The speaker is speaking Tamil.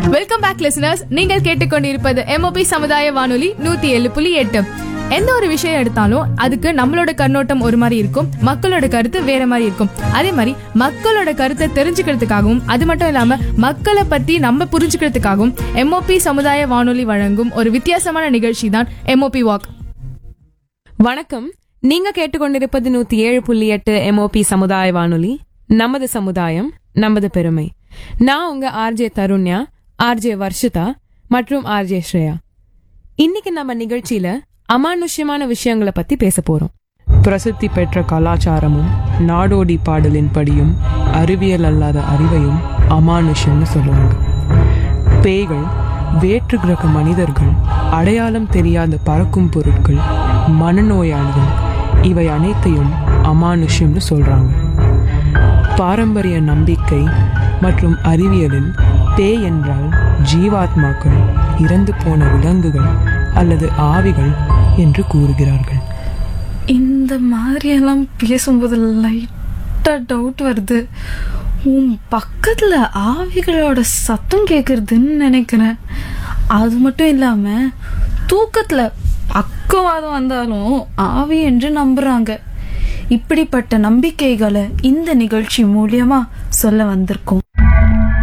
வெல்கம் பேக் லிசனர்ஸ் நீங்கள் கேட்டுக்கொண்டிருப்பது எம்ஓபி சமுதாய வானொலி நூத்தி ஏழு புள்ளி எட்டு எந்த ஒரு விஷயம் எடுத்தாலும் அதுக்கு நம்மளோட கண்ணோட்டம் ஒரு மாதிரி இருக்கும் மக்களோட கருத்து வேற மாதிரி இருக்கும் அதே மாதிரி மக்களோட கருத்தை தெரிஞ்சுக்கிறதுக்காகவும் அது மட்டும் இல்லாம மக்களை பத்தி நம்ம புரிஞ்சுக்கிறதுக்காகவும் எம்ஓபி சமுதாய வானொலி வழங்கும் ஒரு வித்தியாசமான நிகழ்ச்சி தான் எம்ஓபி வாக் வணக்கம் நீங்க கேட்டுக்கொண்டிருப்பது நூத்தி ஏழு புள்ளி எட்டு எம்ஓபி சமுதாய வானொலி நமது சமுதாயம் நமது பெருமை நான் உங்க ஆர்ஜே தருண்யா ஆர்ஜே வர்ஷிதா மற்றும் ஆர்ஜே ஸ்ரேயா இன்னைக்கு நம்ம நிகழ்ச்சியில அமானுஷ்யமான விஷயங்களை பத்தி பேச போறோம் பிரசித்தி பெற்ற கலாச்சாரமும் நாடோடி பாடலின் படியும் அறிவியல் அல்லாத அறிவையும் அமானுஷ்யம்னு சொல்லுவாங்க பேய்கள் வேற்று கிரக மனிதர்கள் அடையாளம் தெரியாத பறக்கும் பொருட்கள் மனநோயாளிகள் இவை அனைத்தையும் அமானுஷ்யம்னு சொல்றாங்க பாரம்பரிய நம்பிக்கை மற்றும் அறிவியலில் பேய் என்றால் ஜீவாத்மாக்கள் இறந்து போன விலங்குகள் அல்லது ஆவிகள் என்று கூறுகிறார்கள் இந்த மாதிரியெல்லாம் பேசும்போது லைட்டாக டவுட் வருது உன் பக்கத்தில் ஆவிகளோட சத்தம் கேட்குறதுன்னு நினைக்கிறேன் அது மட்டும் இல்லாமல் தூக்கத்தில் பக்கவாதம் வந்தாலும் ஆவி என்று நம்புகிறாங்க இப்படிப்பட்ட நம்பிக்கைகளை இந்த நிகழ்ச்சி மூலியமா சொல்ல வந்திருக்கோம்